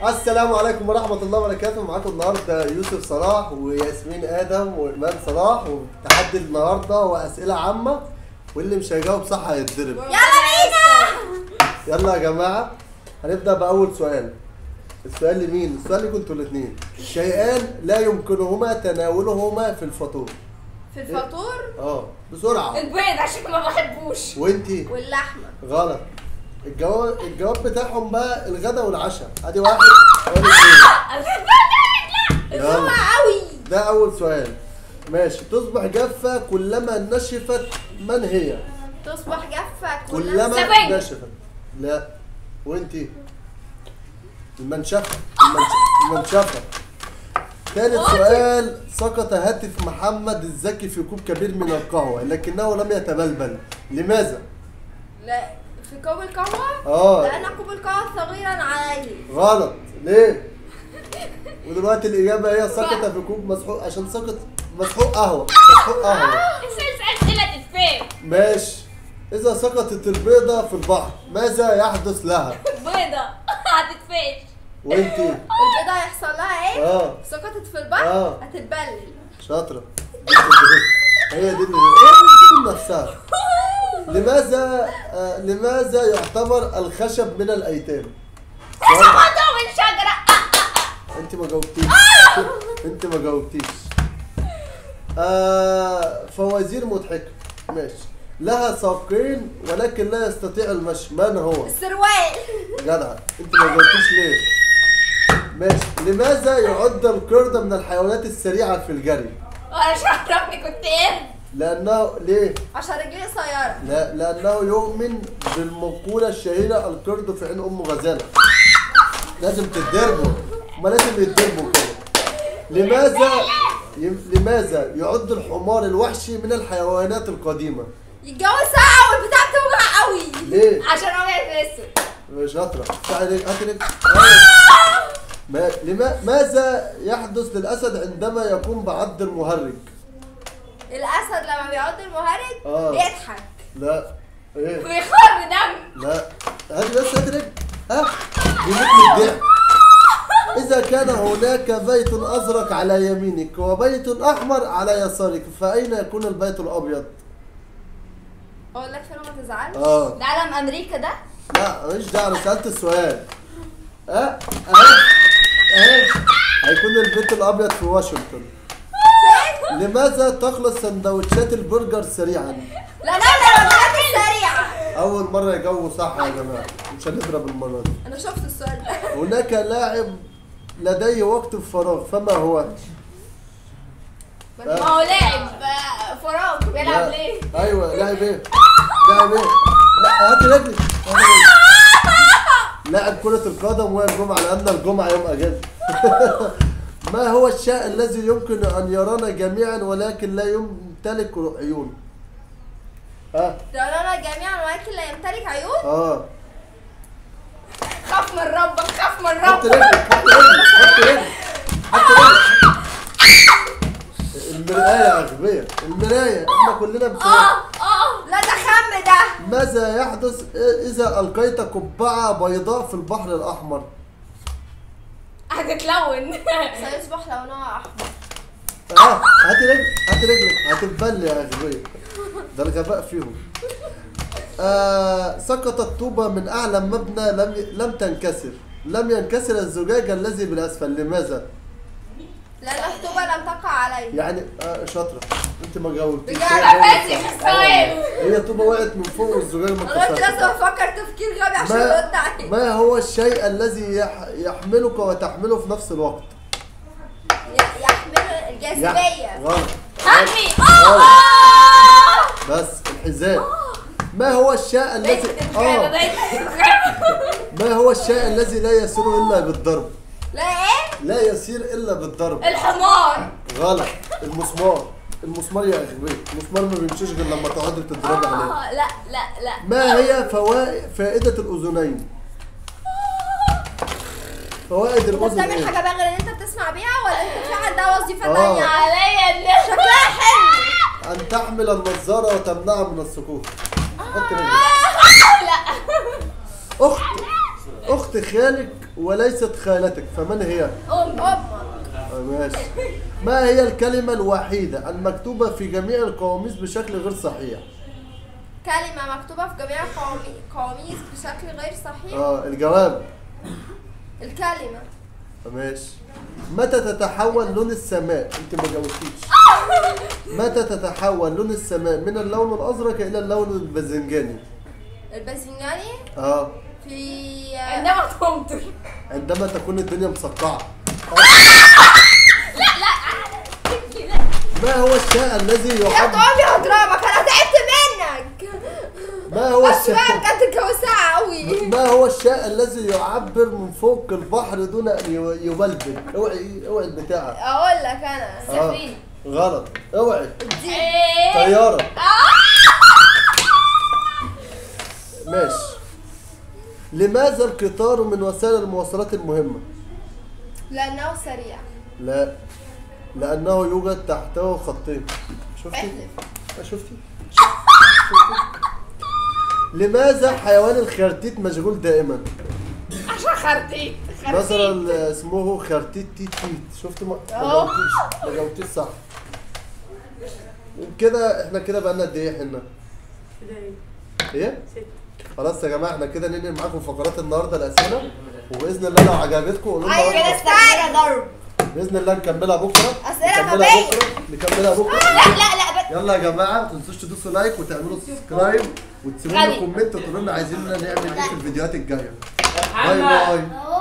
السلام عليكم ورحمة الله وبركاته معاكم النهاردة يوسف صلاح وياسمين آدم وإيمان صلاح وتحدي النهاردة وأسئلة عامة واللي مش هيجاوب صح هيتضرب يلا بينا يلا يا جماعة هنبدأ بأول سؤال السؤال لمين؟ السؤال لكم انتوا الاتنين شيئان لا يمكنهما تناولهما في الفطور في الفطور اه بسرعة البيض عشان ما بحبوش وانتي واللحمه غلط الجواب الجواب بتاعهم بقى الغدا والعشاء ادي واحد ادي اتنين اللي هو يلا. قوي ده أول سؤال ماشي تصبح جافة كلما نشفت من هي؟ تصبح جافه كلما سفنج. نشفت لا وانتي؟ المنشفة المنش- المنشفة ثالث سؤال سقط هاتف محمد الزكي في كوب كبير من القهوة لكنه لم يتبلبل لماذا؟ لا في كوب القهوه اه لان كوب القهوه صغيرا عليه غلط ليه؟ ودلوقتي الإجابة هي سقط في كوب مسحوق عشان سقط مسحوق قهوة مسحوق قهوة اسال اسئله تتفهم ماشي إذا سقطت البيضة في البحر ماذا يحدث لها؟ بيضه هتتفش وانتي البيضه هيحصل لها ايه اه سقطت في البحر آه. هتتبلل شاطرة هي دي اللي هي دي اللي نفسها لماذا آه لماذا يعتبر الخشب من الأيتام؟ سؤال- خدوا من شجره انت ما جاوبتيش انت ما جاوبتيش آه فوازير مضحكة ماشي لها ساقين ولكن لا يستطيع المشي من هو؟ السروال جدع انت ما جاوبتيش ليه؟ ماشي لماذا يعد القرد من الحيوانات السريعة في الجري؟ وانا مش عرفني كنت ايه لأنه ليه؟ عشان رجليه قصيره لا لأنه يؤمن بالمقولة الشهيرة القرد في عين أم غزالة لازم تتدربوا ما لازم يتدربوا كده لماذا يم- لماذا يعد الحمار الوحشي من الحيوانات القديمة؟ الجو ساقع والبتاع بتوجع قوي ليه؟ عشان ابيض اسود شاطرة تعالي هات رجل ما لما ماذا يحدث للأسد عندما يقوم بعض المهرج؟ الاسد لما بيعض المهرج آه. بيضحك لا ايه؟ ويخر دم لا هات بس هات رجل ها بيموت من الضحك إذا كان هناك بيت أزرق على يمينك وبيت أحمر على يسارك فأين يكون البيت الأبيض؟ اقول لك فين ما تزعلش آه ده علم امريكا ده لا ماليش دعوة أنا سألت السؤال ها أهي أهي هيكون البيت الأبيض في واشنطن لماذا تخلص سندوتشات البرجر سريعا؟ لا لا لا الوجبات السريعه أول مرة يجاوبوا صح يا جماعة مش هنضرب المرة دي انا شفت السؤال ده هناك لاعب لديه وقت فراغ فما هو؟ ما هو لاعب آه، فراغ بيلعب لا. ليه ايوه لاعب ايه؟ لاعب ايه؟ لا هات رجلي هات رجلي. لاعب كرة القدم والجمعة لأن الجمعة يوم أجازة. ما هو الشيء الذي يمكن أن يرانا جميعا ولكن لا يمتلك عيون؟ ها؟ يرانا جميعا ولكن لا يمتلك عيون اه خاف من ربك خاف من حط ربك رجلك حط رجلك حط رجلك حط رجلك المراية يا أغبياء المراية احنا كلنا بسؤال اه اه لا ده خم ده ماذا يحدث إذا ألقيت قبعة بيضاء في البحر الأحمر؟ هتتلون سيصبح لونها احمر اه هاتي رجلك هاتي رجلك هتتبل يا أغبياء ده الغباء فيهم آه سقطت طوبة من أعلى مبنى لم ي... لم تنكسر لم ينكسر الزجاج الذي بالأسفل لماذا؟ لان الطوبه لم تقع عليه يعني آه شاطرة أنت ما جاوبتيش بجد؟ هي أنا جاوبت فاشل صح. في السؤال. هي طوبة وقعت من فوق والزجاج ما انا قلت لازم اتكسرش افكر تفكير غبي عشان ما, ارد عليه ما هو الشيء الذي يح... يحملك وتحمله في نفس الوقت؟ ي- يحمل يح- الجاذبيه غلط همي غلط. اه بس الحذاء ما هو الشيء الذي اه اه ما هو الشيء الذي لا يسير الا بالضرب لا ايه لا يسير الا بالضرب الحمار غلط المسمار المسمار يا اخوي المسمار ما بيمشيش غير لما تقعدي تضربي عليه اه لا لا لا ما هي فوائد فائدة الأذنين؟ فوائد انت الأذن بتعمل إيه؟ حاجه بقى غير ان انت بتسمع بيها ولا انت في عندها وظيفه آه. تانية عليا الناس شكلها حلو أن تحمل النظارة وتمنعها من السقوط. حط رجلك. لا أخت أخت خالك وليست خالتك فمن هي؟ أم امك آه، ماشي ما هي الكلمة الوحيدة المكتوبة في جميع القواميس بشكل غير صحيح؟ كلمة مكتوبة في جميع القوامي- القواميس بشكل غير صحيح اه الجواب الكلمة ماشي متى تتحول لون السماء انت ما جاوبتيش متى تتحول لون السماء من اللون الازرق الى اللون الباذنجاني الباذنجاني اه في عندما تمطر عندما تكون الدنيا مسقعه لا لا لا ما هو الشيء الذي يا يعبر طعمي هضربك انا تعبت منك ما هو بس الشيء بقى بجد الجو ساقع قوي ما هو الشيء الذي يعبر من فوق البحر دون ان ي- يبلبل اوعي اوعي البتاع اقول لك انا آه. سفينة. غلط اوعي إيه طياره ماشي لماذا القطار من وسائل المواصلات المهمه لانه سريع لا لانه يوجد تحته خطين شفتي احلف ما شفتي لماذا حيوان الخرتيت مشغول دائما عشان خرتيت مثلا اسمه خرتيت تيت تيت شفت ما ما أهو. جاوبتيش ما جاوبتيش صح كده احنا كده بقالنا قد ايه احنا ايه خلاص يا جماعه احنا كده ننقل معاكم فقرات النهارده الاسئله وباذن الله لو عجبتكم قولوا لنا ايوه رأيكم. كده استعجل ضرب باذن الله نكملها بكره أسئلة نكملها غبية. بكره نكملها بكره لا لا لا بس يلا يا جماعه ما تنسوش تدوسوا لايك وتعملوا سبسكرايب وتسيبوا لنا غبي. كومنت وتقولوا لنا عايزين نعمل ايه في الفيديوهات الجايه باي باي